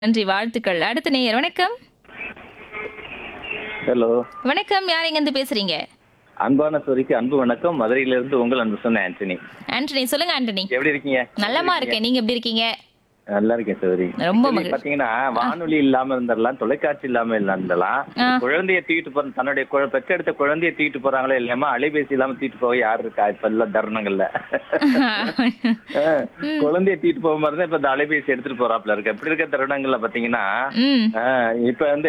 நன்றி வாழ்த்துக்கள் அடுத்த நேயர் வணக்கம் ஹலோ வணக்கம் யார் எங்கேருந்து பேசுறீங்க அன்பான சோரிக்கு அன்பு வணக்கம் மதுரையிலிருந்து உங்கள் அன்பு சொன்ன ஆண்டனி ஆண்டனி சொல்லுங்க ஆண்டனி எப்படி இருக்கீங்க நல்லமா இருக்கேன் நீங்க எப்படி இருக்கீங்க நல்லா இருக்கேன் சோரி ரொம்ப சரி, மகிழ்ச்சி. பாத்தீங்கன்னா வானொலி இல்லாம இருந்தரலாம் தொலைக்காட்சி இல்லாம இருந்தரலாம் ஆ. குழந்தைய தூக்கிட்டு போற தன்னுடைய குழ- பெற்றெடுத்த குழந்தைய தூக்கிட்டு போறாங்களோ இல்லையாமா அலைபேசி இல்லாம தூக்கிட்டு போக யார் இருக்கா இப்ப எல்லா தருணங்கள்ல ஆ, குழந்தைய தூக்கிட்டு போக மாதிரி தான் இப்ப இந்த அலைபேசி எடுத்துட்டு போறாப்ல இருக்கு இப்படி இருக்க தருணங்கள்ல பாத்தீங்கன்னா ம் ஆ, இப்ப வந்து